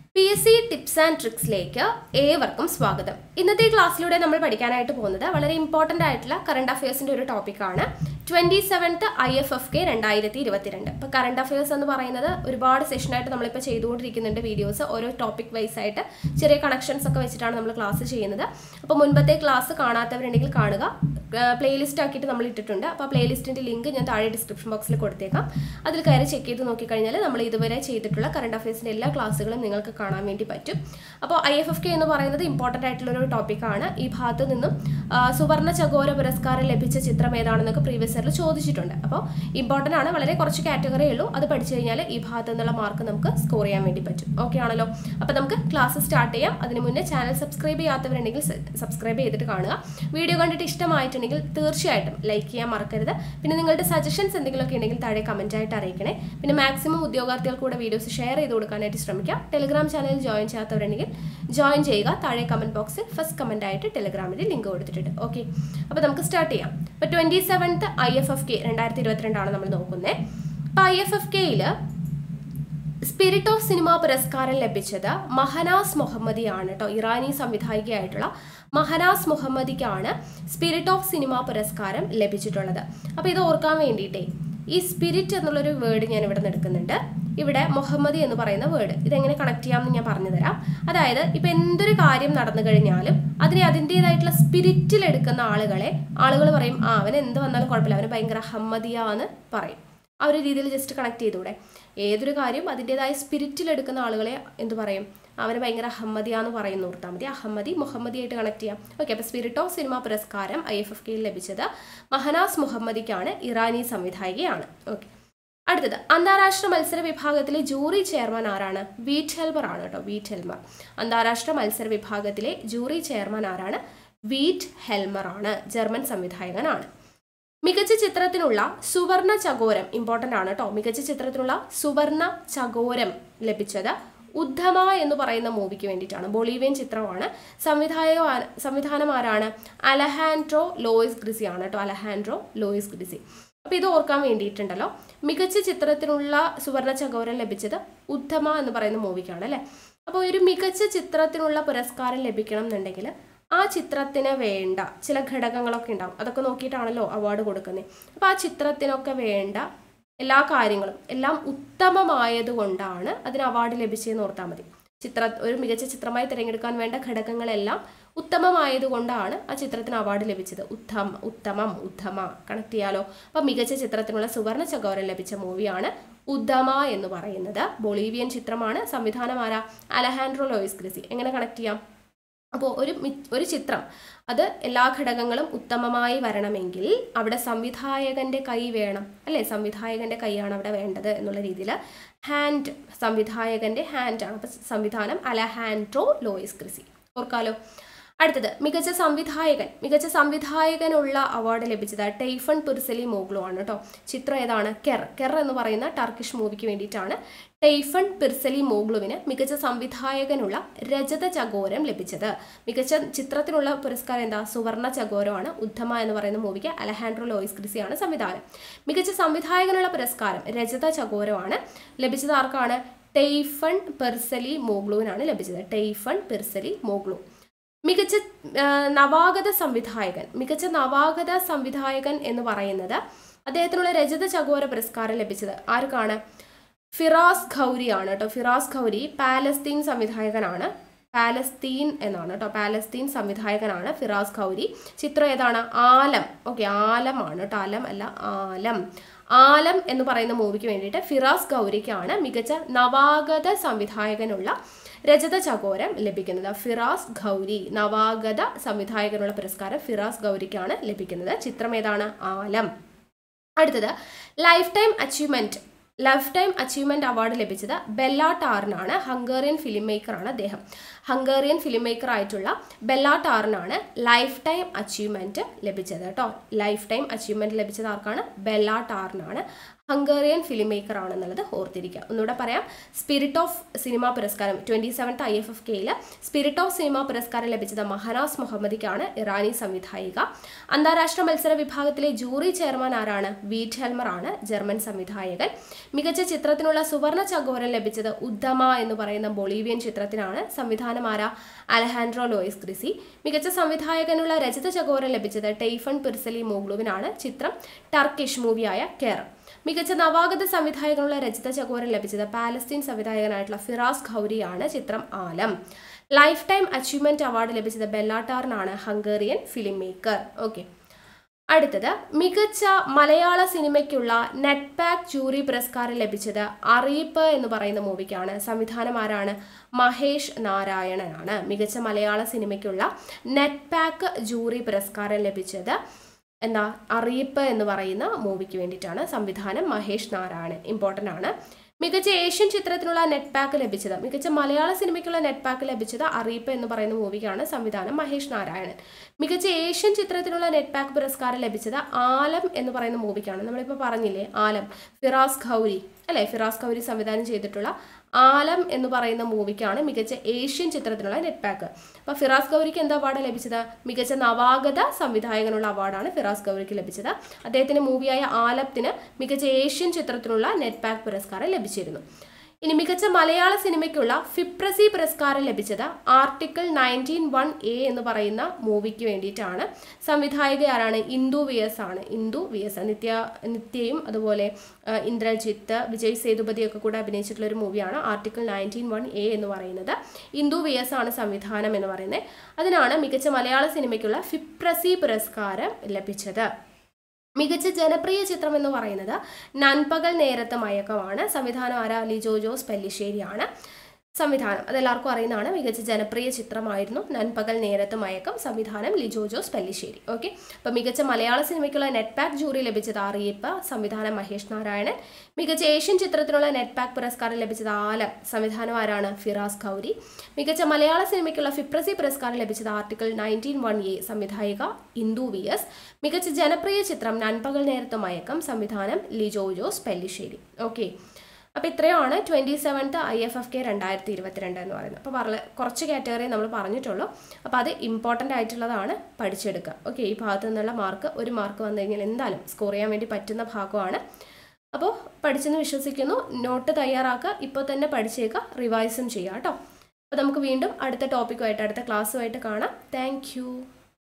P S C tips and ട്രിക്സിലേക്ക് ഏവർക്കും സ്വാഗതം ഇന്നത്തെ ക്ലാസ്സിലൂടെ നമ്മൾ പഠിക്കാനായിട്ട് പോകുന്നത് വളരെ ഇമ്പോർട്ടൻ്റ് ആയിട്ടുള്ള കറണ്ട് അഫയേഴ്സിൻ്റെ ഒരു ടോപ്പിക്കാണ് twenty seventh I F F K രണ്ടായിരത്തി ഇരുപത്തിരണ്ട് ഇപ്പോൾ കറണ്ട് അഫയേഴ്സ് എന്ന് പറയുന്നത് ഒരുപാട് സെഷനായിട്ട് നമ്മളിപ്പോൾ ചെയ്തുകൊണ്ടിരിക്കുന്നുണ്ട് വീഡിയോസ് ഓരോ ടോപ്പിക് വൈസ് ആയിട്ട് ചെറിയ കണക്ഷൻസ് ഒക്കെ വെച്ചിട്ടാണ് നമ്മൾ ക്ലാസ് ചെയ്യുന്നത് അപ്പോൾ മുൻപത്തെ ക്ലാസ് കാണാത്തവരുണ്ടെങ്കിൽ കാണുക പ്ലേലിസ്റ്റ് ആക്കിയിട്ട് നമ്മൾ ഇട്ടിട്ടുണ്ട് അപ്പോൾ ആ പ്ലേലിസ്റ്റിൻ്റെ ലിങ്ക് ഞാൻ താഴെ ഡിസ്ക്രിപ്ഷൻ ബോക്സിൽ കൊടുത്തേക്കാം അതിൽ കയറി ചെക്ക് ചെയ്ത് നോക്കിക്കഴിഞ്ഞാൽ നമ്മൾ ഇതുവരെ ചെയ്തിട്ടുള്ള കറണ്ട് അഫയേഴ്സിൻ്റെ എല്ലാ ക്ലാസ്സുകളും നിങ്ങൾക്ക് കാണാൻ വേണ്ടി പറ്റും അപ്പോൾ ഐ എഫ് എഫ് കെ എന്ന് പറയുന്നത് ഇമ്പോർട്ടൻ്റ് ആയിട്ടുള്ള ഒരു ടോപ്പിക്കാണ് ഈ ഭാഗത്ത് നിന്നും ആ, സുവർണ്ണ ചകോര പുരസ്കാരം ലഭിച്ച ചിത്രം ഏതാണെന്നൊക്കെ പ്രീവിയസ് ഇയറിൽ ചോദിച്ചിട്ടുണ്ട് അപ്പോൾ ഇമ്പോർട്ടൻ്റ് ആണ് വളരെ കുറച്ച് കാറ്റഗറിയേ ഉള്ളൂ അത് പഠിച്ചു കഴിഞ്ഞാൽ ഈ ഭാഗത്ത് നിന്നുള്ള മാർക്ക് നമുക്ക് സ്കോർ ചെയ്യാൻ വേണ്ടി പറ്റും ഓക്കെ ആണല്ലോ അപ്പോൾ നമുക്ക് ക്ലാസ് സ്റ്റാർട്ട് ചെയ്യാം അതിന് മുന്നേ ചാനൽ സബ്സ്ക്രൈബ് ചെയ്യാത്തവരുണ്ടെങ്കിൽ സബ്സ്ക്രൈബ് ചെയ്തിട്ട് കാണുക വീഡിയോ കണ്ടിട്ട് ഇഷ്ടമായിട്ടുണ്ടെങ്കിൽ തീർച്ചയായിട്ടും ലൈക്ക് ചെയ്യാൻ മറക്കരുത് പിന്നെ നിങ്ങളുടെ സജഷൻസ് എന്തെങ്കിലുമൊക്കെ ഉണ്ടെങ്കിൽ താഴെ കമൻ്റ് ആയിട്ട് അറിയിക്കണേ പിന്നെ മാക്സിമം ഉദ്യോഗാർത്ഥികൾക്ക് കൂടെ വീഡിയോസ് ഷെയർ ചെയ്ത് കൊടുക്കാനായിട്ട് ശ്രമിക്കാം ടെലിഗ്രാം ചാനലിൽ ജോയിൻ ചെയ്യാത്തവരുണ്ടെങ്കിൽ ജോയിൻ ചെയ്യുക താഴെ കമൻറ്റ് ബോക്സിൽ ഫസ്റ്റ് കമൻ്റ് ആയിട്ട് ടെലിഗ്രാമിൽ ലിങ്ക് കൊടുത്തിട്ടുണ്ട് ഓക്കെ അപ്പോൾ നമുക്ക് സ്റ്റാർട്ട് ചെയ്യാം അപ്പോൾ twenty seventh I F F K രണ്ടായിരത്തി ഇരുപത്തിരണ്ടാണ് നമ്മൾ നോക്കുന്നത് അപ്പോൾ ഐ എഫ് എഫ് കെയിൽ സ്പിരിറ്റ് ഓഫ് സിനിമ പുരസ്കാരം ലഭിച്ചത് മഹനാസ് മുഹമ്മദിയാണ് കേട്ടോ ഇറാനി സംവിധായികയായിട്ടുള്ള മഹനാസ് മുഹമ്മദിക്കാണ് സ്പിരിറ്റ് ഓഫ് സിനിമ പുരസ്കാരം ലഭിച്ചിട്ടുള്ളത് അപ്പോൾ ഇത് ഓർക്കാൻ വേണ്ടിയിട്ടേ ഈ സ്പിരിറ്റ് എന്നുള്ളൊരു വേർഡ് ഞാൻ ഇവിടെ നിന്ന് എടുക്കുന്നുണ്ട് ഇവിടെ മുഹമ്മദി എന്ന് പറയുന്ന വേർഡ് ഇതെങ്ങനെ കണക്ട് ചെയ്യാമെന്ന് ഞാൻ പറഞ്ഞു തരാം അതായത് ഇപ്പം എന്തൊരു കാര്യം നടന്നു കഴിഞ്ഞാലും അതിനെ അതിൻ്റെതായിട്ടുള്ള സ്പിരിറ്റിൽ എടുക്കുന്ന ആളുകളെ ആളുകൾ പറയും ആ അവൻ എന്ത് വന്നാലും കുഴപ്പമില്ല അവന് ഭയങ്കര ഹമ്മദിയ എന്ന് പറയും ആ ഒരു രീതിയിൽ ജസ്റ്റ് കണക്ട് ചെയ്തൂടെ ഏതൊരു കാര്യം അതിൻ്റെതായ സ്പിരിറ്റിൽ എടുക്കുന്ന ആളുകളെ എന്ത് പറയും അവന് ഭയങ്കര അഹമ്മദിയ എന്ന് പറയുന്നു ഓർത്താൽ മതി അഹമ്മദി മുഹമ്മദിയായിട്ട് കണക്ട് ചെയ്യാം ഓക്കെ അപ്പോൾ സ്പിരിറ്റ് ഓഫ് സിനിമ പുരസ്കാരം ഐ എഫ് എഫ് കെയിൽ ലഭിച്ചത് മഹനാസ് മുഹമ്മദിക്കാണ് ഇറാനി സംവിധായികയാണ് ഓക്കെ അടുത്തത് അന്താരാഷ്ട്ര മത്സര വിഭാഗത്തിലെ ജൂറി ചെയർമാൻ ആരാണ് വീറ്റ് ഹെൽമർ ആണ് കേട്ടോ വീറ്റ് ഹെൽമർ അന്താരാഷ്ട്ര മത്സര വിഭാഗത്തിലെ ജൂറി ചെയർമാൻ ആരാണ് വീറ്റ് ഹെൽമർ ആണ് ജർമ്മൻ സംവിധായകനാണ് മികച്ച ചിത്രത്തിനുള്ള സുവർണ ചകോരം ഇമ്പോർട്ടൻ്റ് ആണ് കേട്ടോ മികച്ച ചിത്രത്തിനുള്ള സുവർണ ചകോരം ലഭിച്ചത് ഉദ്ധമ എന്ന് പറയുന്ന മൂവിക്ക് വേണ്ടിയിട്ടാണ് ബൊളീവിയൻ ചിത്രമാണ് സംവിധായക സംവിധാനം ആരാണ് അലഹാൻഡ്രോ ലോയിസ് ഗ്രിസി ആണ് കേട്ടോ അലഹാൻഡ്രോ ലോയിസ് ഗ്രിസി അപ്പോൾ ഇത് ഓർക്കാൻ വേണ്ടിയിട്ടുണ്ടല്ലോ മികച്ച ചിത്രത്തിനുള്ള സുവർണ ചകോരം ലഭിച്ചത് ഉദ്ധമ എന്ന് പറയുന്ന മൂവിക്കാണ് അല്ലേ അപ്പോൾ ഒരു മികച്ച ചിത്രത്തിനുള്ള പുരസ്കാരം ലഭിക്കണം എന്നുണ്ടെങ്കിൽ ആ ചിത്രത്തിന് വേണ്ട ചില ഘടകങ്ങളൊക്കെ ഉണ്ടാവും അതൊക്കെ നോക്കിയിട്ടാണല്ലോ അവാർഡ് കൊടുക്കുന്നത് അപ്പോൾ ആ ചിത്രത്തിനൊക്കെ വേണ്ട എല്ലാ കാര്യങ്ങളും എല്ലാം ഉത്തമമായതുകൊണ്ടാണ് അതിന് അവാർഡ് ലഭിച്ചതെന്ന് ഓർത്താൽ മതി ചിത്ര ഒരു മികച്ച ചിത്രമായി തിരഞ്ഞെടുക്കാൻ വേണ്ട ഘടകങ്ങളെല്ലാം ഉത്തമമായതുകൊണ്ടാണ് ആ ചിത്രത്തിന് അവാർഡ് ലഭിച്ചത് ഉത്തം ഉത്തമം ഉത്തമ കണക്ട് ചെയ്യാലോ അപ്പം മികച്ച ചിത്രത്തിനുള്ള സുവർണ ചകോരം ലഭിച്ച മൂവിയാണ് ഉദ്ധമ എന്ന് പറയുന്നത് ബൊളീവിയൻ ചിത്രമാണ് സംവിധാനം ആരാ അലഹാൻഡ്രോ ലോയിസ് ഗ്രിസി എങ്ങനെ കണക്ട് ചെയ്യാം അപ്പോൾ ഒരു മി- ഒരു ചിത്രം അത് എല്ലാ ഘടകങ്ങളും ഉത്തമമായി വരണമെങ്കിൽ അവിടെ സംവിധായകന്റെ കൈ വേണം അല്ലേ സംവിധായകന്റെ കൈയാണ് അവിടെ വേണ്ടത് എന്നുള്ള രീതിയിൽ ഹാൻഡ് സംവിധായകന്റെ ഹാൻഡ് ആണ് അപ്പോൾ സംവിധാനം അലഹാൻഡ്രോ ലോയിസ് ക്രിസി ഓർക്കാലോ അടുത്തത് മികച്ച സംവിധായകൻ മികച്ച സംവിധായകനുള്ള അവാർഡ് ലഭിച്ചത് ടൈഫൺ പുർസലി മോഗ്ലു ആണ് കേട്ടോ ചിത്രം ഏതാണ് കെർ കെർ എന്ന് പറയുന്ന ടർക്കിഷ് മൂവിക്ക് വേണ്ടിയിട്ടാണ് ടൈഫൺ പിർസലി മോഗ്ലുവിന് മികച്ച സംവിധായകനുള്ള രജത ചകോരം ലഭിച്ചത് മികച്ച ചിത്രത്തിനുള്ള പുരസ്കാരം എന്താ സുവർണ ചകോരമാണ് ഉദ്ധമ എന്ന് പറയുന്ന മൂവിക്ക് അലഹാൻഡ്രോ ലോയിസ് ക്രിസിയാണ് സംവിധാനം മികച്ച സംവിധായകനുള്ള പുരസ്കാരം രജത ചകോരമാണ് ലഭിച്ചത് ആർക്കാണ് ടൈഫൺ പെർസലി മോഗ്ലുവിനാണ് ലഭിച്ചത് ടൈഫൺ പെർസലി മോഗ്ലു മികച്ച ആ, നവാഗത സംവിധായകൻ മികച്ച നവാഗത സംവിധായകൻ എന്ന് പറയുന്നത് അദ്ദേഹത്തിനുള്ള രജത ചകോര പുരസ്കാരം ലഭിച്ചത് ആർക്കാണ് ഫിറാസ് ഖൗരി ആണ് കേട്ടോ ഫിറാസ് ഖൗരി പാലസ്തീൻ സംവിധായകനാണ് പാലസ്തീൻ എന്നാണ് കേട്ടോ പാലസ്തീൻ സംവിധായകനാണ് ഫിറാസ് ഖൗരി ചിത്രം ഏതാണ് ആലം ഓക്കെ ആലമാണ് കേട്ടോ ആലം അല്ല ആലം ആലം എന്ന് പറയുന്ന മൂവിക്ക് വേണ്ടിയിട്ട് ഫിറാസ് ഗൗരിക്കാണ് മികച്ച നവാഗത സംവിധായകനുള്ള രജത ചകോരം ലഭിക്കുന്നത് ഫിറാസ് ഗൗരി നവാഗത സംവിധായകനുള്ള പുരസ്കാരം ഫിറാസ് ഗൗരിക്കാണ് ലഭിക്കുന്നത് ചിത്രം ഏതാണ് ആലം അടുത്തത് lifetime achievement lifetime achievement award ലഭിച്ചത് ബെല്ല ടാറിനാണ് ഹംഗേറിയൻ ഫിലിം മേക്കറാണ് അദ്ദേഹം ഹംഗേറിയൻ ഫിലിം മേക്കർ ആയിട്ടുള്ള ബെല്ല ടാറിനാണ് ലൈഫ് ടൈം അച്ചീവ്മെന്റ് ലഭിച്ചത് കേട്ടോ ലൈഫ് ടൈം അച്ചീവ്മെന്റ് ലഭിച്ചത് ആർക്കാണ് ബെല്ല ടാറിനാണ് ഹംഗേറിയൻ ഫിലിം മേക്കർ ആണെന്നുള്ളത് ഓർത്തിരിക്കുക ഒന്നുകൂടെ പറയാം സ്പിരിറ്റ് ഓഫ് സിനിമ പുരസ്കാരം twenty seventh I F F കെയിൽ സ്പിരിറ്റ് ഓഫ് സിനിമ പുരസ്കാരം ലഭിച്ചത് മഹനാസ് മുഹമ്മദിക്കാണ് ഇറാനി സംവിധായിക അന്താരാഷ്ട്ര മത്സര വിഭാഗത്തിലെ ജൂറി ചെയർമാൻ ആരാണ് വീറ്റ് ഹെൽമർ ആണ് ജർമ്മൻ സംവിധായകൻ മികച്ച ചിത്രത്തിനുള്ള സുവർണ ചകോരം ലഭിച്ചത് ഉദ്ധമ എന്ന് പറയുന്ന ബൊളീവിയൻ ചിത്രത്തിനാണ് സംവിധാനം ആരാ അലഹാൻഡ്രോ ലോയിസ് ഗ്രിസി മികച്ച സംവിധായകനുള്ള രചിത ചകോരം ലഭിച്ചത് ടെയ്ഫൺ പിർസലി മോഗ്ലുവിനാണ് ചിത്രം ടർക്കിഷ് മൂവിയായ കെയർ മികച്ച നവാഗത സംവിധായകനുള്ള രചിത ചകോരം ലഭിച്ചത് പാലസ്തീൻ സംവിധായകനായിട്ടുള്ള ഫിറാസ് ഖൗരിയാണ് ചിത്രം Alam lifetime achievement award ലഭിച്ചത് ബെല്ലാട്ടാറിനാണ് ഹംഗേറിയൻ ഫിലിം മേക്കർ ഓക്കെ അടുത്തത് മികച്ച മലയാള സിനിമയ്ക്കുള്ള നെറ്റ് പാക്ക് ജൂറി പുരസ്കാരം ലഭിച്ചത് അറിയിപ്പ് എന്ന് പറയുന്ന മൂവിക്കാണ് സംവിധാനം ആരാണ് മഹേഷ് നാരായണനാണ് മികച്ച മലയാള സിനിമയ്ക്കുള്ള നെറ്റ് പാക്ക് ജൂറി പുരസ്കാരം ലഭിച്ചത് എന്താ അറിയിപ്പ് എന്ന് പറയുന്ന മൂവിക്ക് വേണ്ടിയിട്ടാണ് സംവിധാനം മഹേഷ് നാരായണൻ ഇമ്പോർട്ടൻ്റ് ആണ് മികച്ച ഏഷ്യൻ ചിത്രത്തിനുള്ള നെറ്റ് പാക്ക് ലഭിച്ചത് മികച്ച മലയാള സിനിമയ്ക്കുള്ള നെറ്റ് പാക്ക് ലഭിച്ചത് അറിയിപ്പ് എന്ന് പറയുന്ന മൂവിക്കാണ് സംവിധാനം മഹേഷ് നാരായണൻ മികച്ച ഏഷ്യൻ ചിത്രത്തിനുള്ള നെറ്റ് പാക്ക് പുരസ്കാരം ലഭിച്ചത് ആലം എന്ന് പറയുന്ന മൂവിക്കാണ് നമ്മളിപ്പോൾ പറഞ്ഞില്ലേ ആലം ഫിറാസ് ഖൗരി അല്ലേ ഫിറാസ് ഖൗരി സംവിധാനം ചെയ്തിട്ടുള്ള ആലം എന്ന് പറയുന്ന മൂവിക്കാണ് മികച്ച ഏഷ്യൻ ചിത്രത്തിനുള്ള നെറ്റ് പാക്ക് അപ്പോൾ ഫിറാസ് ഗൗരിക്ക് എന്താ അവാർഡ് ലഭിച്ചത് മികച്ച നവാഗത സംവിധായകനുള്ള അവാർഡാണ് ഫിറാസ് ഗൗരിക്ക് ലഭിച്ചത് അദ്ദേഹത്തിന്റെ മൂവിയായ ആലത്തിന് മികച്ച ഏഷ്യൻ ചിത്രത്തിനുള്ള നെറ്റ് പാക്ക് പുരസ്കാരം ലഭിച്ചിരുന്നു ഇനി മികച്ച മലയാള സിനിമയ്ക്കുള്ള ഫിപ്രസി പുരസ്കാരം ലഭിച്ചത് ആർട്ടിക്കിൾ നയൻറ്റീൻ വൺ എ എന്ന് പറയുന്ന മൂവിക്ക് വേണ്ടിയിട്ടാണ് സംവിധായിക ആരാണ് ഇന്ദു വി എസ് ആണ് ഇന്ദു വി എസ് നിത്യ നിത്യയും അതുപോലെ ആ, ഇന്ദ്രജിത്ത് വിജയ് സേതുപതി ഒക്കെ കൂടെ അഭിനയിച്ചിട്ടുള്ള ഒരു മൂവിയാണ് ആർട്ടിക്കിൾ നയൻറ്റീൻ വൺ എ എന്ന് പറയുന്നത് ഇന്ദു വി എസ് ആണ് സംവിധാനം എന്ന് പറയുന്നത് അതിനാണ് മികച്ച മലയാള സിനിമയ്ക്കുള്ള ഫിപ്രസി പുരസ്കാരം ലഭിച്ചത് മികച്ച ജനപ്രിയ ചിത്രം എന്ന് പറയുന്നത് നൻപകൽ നേരത്തെ മയക്കമാണ് സംവിധാനം ആരാ ലിജോ ജോസ് പെല്ലിശ്ശേരിയാണ് സംവിധാനം അതെല്ലാവർക്കും അറിയുന്നതാണ് മികച്ച ജനപ്രിയ ചിത്രമായിരുന്നു നൻപകൽ നേരത്ത് മയക്കം സംവിധാനം ലിജോ ജോസ് പെല്ലിശ്ശേരി ഓക്കെ അപ്പോൾ മികച്ച മലയാള സിനിമയ്ക്കുള്ള നെറ്റ് പാക്ക് ജൂറി ലഭിച്ചത് അറിയിപ്പ് സംവിധാനം മഹേഷ് നാരായണൻ മികച്ച ഏഷ്യൻ ചിത്രത്തിനുള്ള നെറ്റ് പാക്ക് പുരസ്കാരം ലഭിച്ചത് ആലം സംവിധാനം ആരാണ് ഫിറാസ് ഖൗരി മികച്ച മലയാള സിനിമയ്ക്കുള്ള ഫിപ്രസി പുരസ്കാരം ലഭിച്ചത് ആർട്ടിക്കിൾ നയൻറ്റീൻ വൺ എ സംവിധായിക ഇന്ദു വി എസ് മികച്ച ജനപ്രിയ ചിത്രം നൻപകൽ നേരത്ത് മയക്കം സംവിധാനം ലിജോ ജോസ് പെല്ലിശ്ശേരി ഓക്കെ അപ്പോൾ ഇത്രയുമാണ് twenty seventh I F F K രണ്ടായിരത്തി ഇരുപത്തിരണ്ട് എന്ന് പറയുന്നത് അപ്പോൾ വളരെ കുറച്ച് കാറ്റഗറി നമ്മൾ പറഞ്ഞിട്ടുള്ളൂ അപ്പോൾ അത് ഇമ്പോർട്ടൻ്റ് ആയിട്ടുള്ളതാണ് പഠിച്ചെടുക്കുക ഓക്കെ ഈ ഭാഗത്തു നിന്നുള്ള മാർക്ക് ഒരു മാർക്ക് വന്നു കഴിഞ്ഞാൽ എന്തായാലും സ്കോർ ചെയ്യാൻ വേണ്ടി പറ്റുന്ന ഭാഗമാണ് അപ്പോൾ പഠിച്ചെന്ന് വിശ്വസിക്കുന്നു നോട്ട് തയ്യാറാക്കുക ഇപ്പോൾ തന്നെ പഠിച്ചേക്കുക റിവൈസും ചെയ്യുക കേട്ടോ അപ്പോൾ നമുക്ക് വീണ്ടും അടുത്ത ടോപ്പിക്കുമായിട്ട് അടുത്ത ക്ലാസ്സുമായിട്ട് കാണാം താങ്ക്